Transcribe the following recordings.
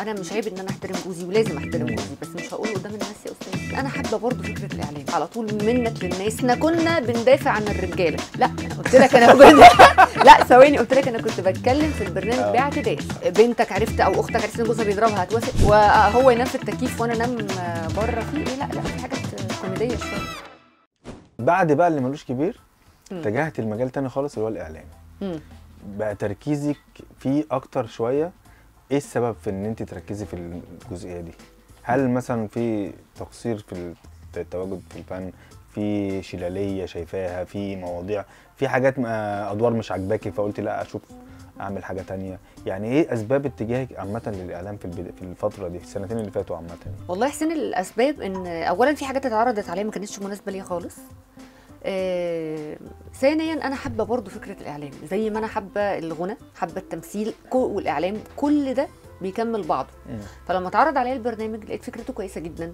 هو انا مش عيب ان انا احترم جوزي ولازم احترم جوزي بس مش هقول قدام الناس يا استاذ انا حابه برضه فكره الاعلام على طول منك للناس احنا كنا بندافع عن الرجاله لا انا قلت لك انا كنت لا ثواني قلت لك انا كنت بتكلم في البرنامج آه. باعتدال بنتك عرفت او اختك عرفت ان جوزها بيضربها هتوافق وهو ينام في التكييف وانا انام بره في ايه لا لا في حاجات كوميديه شويه بعد بقى اللي ملوش كبير مم. اتجهت المجال تاني خالص اللي هو الاعلام مم. بقى تركيزك فيه اكتر شويه ايه السبب في ان انت تركزي في الجزئيه دي هل مثلا في تقصير في التواجد في الفن في شلاليه شايفاها في مواضيع في حاجات ما- ادوار مش عاجباكي فقلت لا اشوف اعمل حاجه تانية يعني ايه اسباب اتجاهك عامه للاعلام في البد- في الفتره دي في السنتين اللي فاتوا عامه والله حسين الاسباب ان اولا في حاجات اتعرضت عليا ما كانتش مناسبه ليا خالص آه، ثانيا انا حابه برضو فكره الاعلام زي ما انا حابه الغنى حابه التمثيل كو- والاعلام كل ده بيكمل بعضه مم. فلما اتعرض عليا البرنامج لقيت فكرته كويسه جدا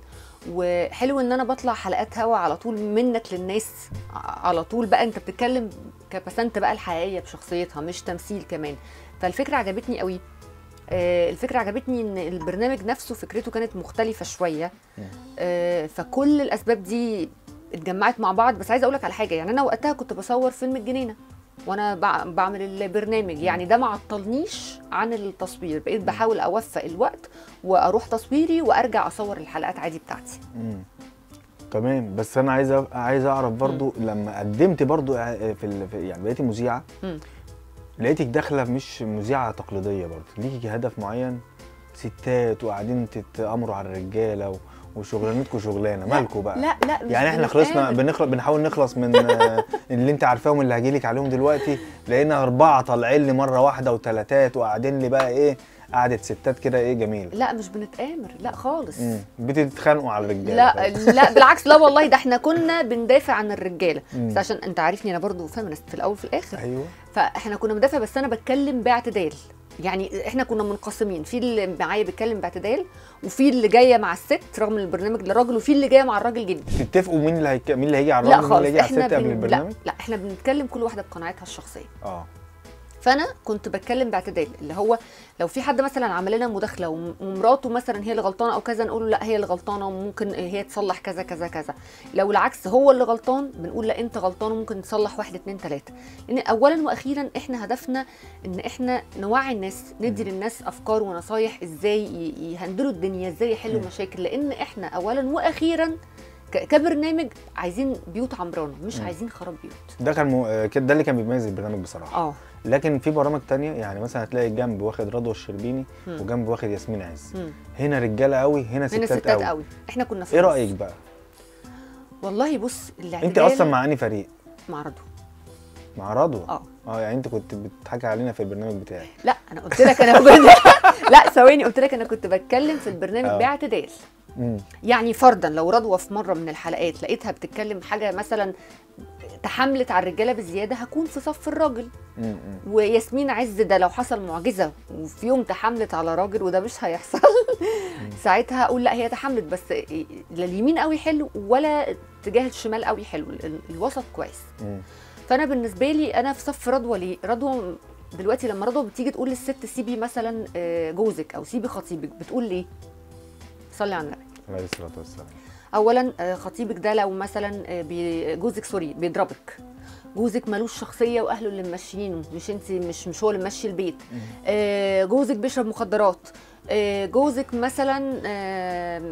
وحلو ان انا بطلع حلقات هوا على طول منك للناس ع- على طول بقى انت بتتكلم كبسنت بقى الحقيقيه بشخصيتها مش تمثيل كمان فالفكره عجبتني قوي آه، الفكره عجبتني ان البرنامج نفسه فكرته كانت مختلفه شويه مم. آه، فكل الاسباب دي اتجمعت مع بعض بس عايزه اقول لك على حاجه يعني انا وقتها كنت بصور فيلم الجنينه وانا بع- بعمل البرنامج يعني ده ما عطلنيش عن التصوير بقيت بحاول اوفق الوقت واروح تصويري وارجع اصور الحلقات عادي بتاعتي مم. تمام بس انا عايز أ- عايز اعرف برضو لما قدمت برضو ع- في, ال... في يعني بقيتي مذيعه مم. لقيتك داخله مش مذيعه تقليديه برضو ليكي هدف معين ستات وقاعدين تتامروا على الرجاله و... وشغلانتكم شغلانه مالكم بقى لا لا مش يعني احنا خلصنا بنتقابل. بنخلص بنحاول نخلص من آه، اللي انت عارفاهم اللي هجيلك عليهم دلوقتي لقينا اربعه طالعين لي مره واحده وثلاثات وقاعدين لي بقى ايه قعده ستات كده ايه جميل لا مش بنتآمر لا خالص مم. بتتخانقوا على الرجاله لا لا بالعكس لا والله ده احنا كنا بندافع عن الرجاله مم. بس عشان انت عارفني انا برضو فيمنست في الاول وفي الاخر ايوه فاحنا كنا بندافع بس انا بتكلم باعتدال يعني احنا كنا منقسمين في اللي معايا بيتكلم باعتدال وفي اللي جايه مع الست رغم إن البرنامج للراجل وفي اللي جايه مع الراجل جدا تتفقوا مين اللي هيك... مين اللي هيجي على لا الراجل ومين اللي خالص هيجي على احنا الست قبل بن... لا البرنامج لا احنا بنتكلم كل واحده بقناعتها الشخصيه اه فانا كنت بتكلم باعتدال اللي هو لو في حد مثلا عمل لنا مداخله وم- ومراته مثلا هي اللي غلطانه او كذا نقول له لا هي اللي غلطانه وممكن هي تصلح كذا كذا كذا لو العكس هو اللي غلطان بنقول لا انت غلطان وممكن تصلح واحد اتنين تلاته لان اولا واخيرا احنا هدفنا ان احنا نوعي الناس ندي للناس افكار ونصايح ازاي ي- يهندلوا الدنيا ازاي يحلوا مم. مشاكل لان احنا اولا واخيرا ك- كبرنامج عايزين بيوت عمرانه مش مم. عايزين خراب بيوت ده كان م... آه، كده ده اللي كان بيميز البرنامج بصراحه اه لكن في برامج تانية يعني مثلا هتلاقي جنب واخد رضوى الشربيني مم. وجنب واخد ياسمين عز مم. هنا رجاله قوي هنا هنا ستات, ستات قوي. قوي احنا كنا في ايه النص. رايك بقى والله بص الاعتدال انت اصلا مع انهي فريق مع رضوى مع رضوى اه اه يعني انت كنت بتضحكي علينا في البرنامج بتاعك لا انا قلت لك انا كنت لا ثواني قلت لك انا كنت بتكلم في البرنامج آه. باعتدال امم يعني فرضا لو رضوى في مره من الحلقات لقيتها بتتكلم حاجه مثلا تحملت على الرجاله بزياده هكون في صف الراجل امم وياسمين عز ده لو حصل معجزه وفي يوم تحملت على راجل وده مش هيحصل ساعتها اقول لا هي تحملت بس لا اليمين قوي حلو ولا اتجاه الشمال قوي حلو ال- الوسط كويس امم فانا بالنسبه لي انا في صف رضوى ليه رضوى دلوقتي لما رضوى بتيجي تقول للست سيبي مثلا آه، جوزك او سيبي خطيبك بتقول ليه صلي على النبي عليه الصلاه والسلام اولا آه، خطيبك ده لو مثلا آه، بي- جوزك سوري بيضربك جوزك ملوش شخصيه واهله اللي ممشيينه مش انت مش مش هو اللي ماشي البيت آه، جوزك بيشرب مخدرات آه، جوزك مثلا آه،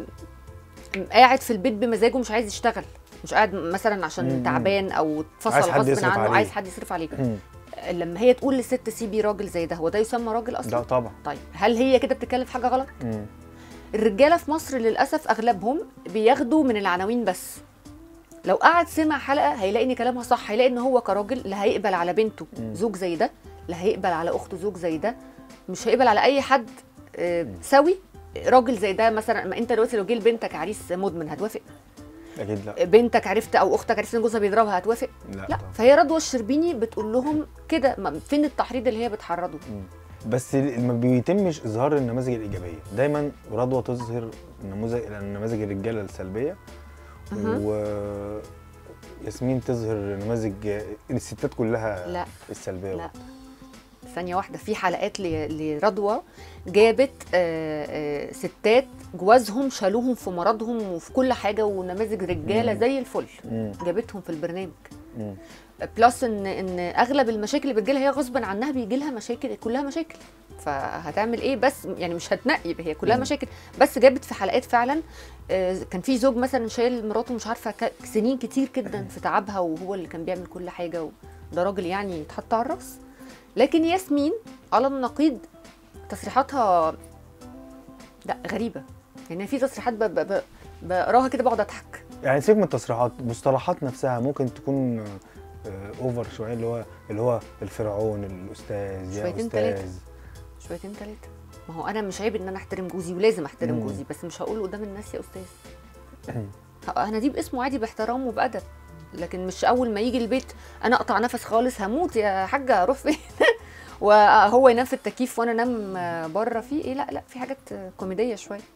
قاعد في البيت بمزاجه مش عايز يشتغل مش قاعد مثلا عشان مم. تعبان او اتفصل عايز حد غصب يصرف عنه عليه. عايز حد يصرف عليه مم. لما هي تقول للست سيبي راجل زي ده هو ده يسمى راجل اصلا لا طبعا طيب هل هي كده بتتكلم في حاجه غلط مم. الرجاله في مصر للاسف اغلبهم بياخدوا من العناوين بس لو قعد سمع حلقه هيلاقي ان كلامها صح هيلاقي ان هو كراجل لا هيقبل على بنته مم. زوج زي ده لا هيقبل على اخته زوج زي ده مش هيقبل على اي حد آه، سوي راجل زي ده مثلا ما انت دلوقتي لو جه لبنتك عريس مدمن هتوافق اكيد لا بنتك عرفت او اختك عرفت ان جوزها بيضربها هتوافق لا, لا طبعا. فهي رضوى الشربيني بتقول لهم كده ما- فين التحريض اللي هي بتحرضه مم. بس ما بيتمش اظهار النماذج الايجابيه دايما رضوى تظهر نموذج نماذج الرجاله السلبيه أها. و ياسمين تظهر نماذج الستات كلها لا السلبيه لا ثانيه واحده في حلقات ل- لرضوى جابت آه، آه، ستات جوازهم شالوهم في مرضهم وفي كل حاجه ونماذج رجاله مم. زي الفل مم. جابتهم في البرنامج مم. بلس ان ان اغلب المشاكل اللي بتجيلها هي غصبا عنها بيجي لها مشاكل كلها مشاكل فهتعمل ايه بس يعني مش هتنقي هي كلها مم. مشاكل بس جابت في حلقات فعلا آه، كان في زوج مثلا شايل مراته مش عارفه ك- سنين كتير جدا في تعبها وهو اللي كان بيعمل كل حاجه وده راجل يعني يتحط على الراس لكن ياسمين على النقيض تصريحاتها لا غريبه يعني في تصريحات ب- ب- ب- بقراها كده بقعد اضحك يعني سيبك من التصريحات المصطلحات نفسها ممكن تكون آه، اوفر شويه اللي هو اللي هو الفرعون الاستاذ يا شويتين تلاتة. استاذ شويتين ثلاثه ما هو انا مش عيب ان انا احترم جوزي ولازم احترم مم. جوزي بس مش هقول قدام الناس يا استاذ انا دي باسمه عادي باحترام وبادب لكن مش اول ما يجي البيت انا اقطع نفس خالص هموت يا حاجه اروح فين وهو ينام في التكييف وانا انام بره في ايه لا لا في حاجات كوميديه شويه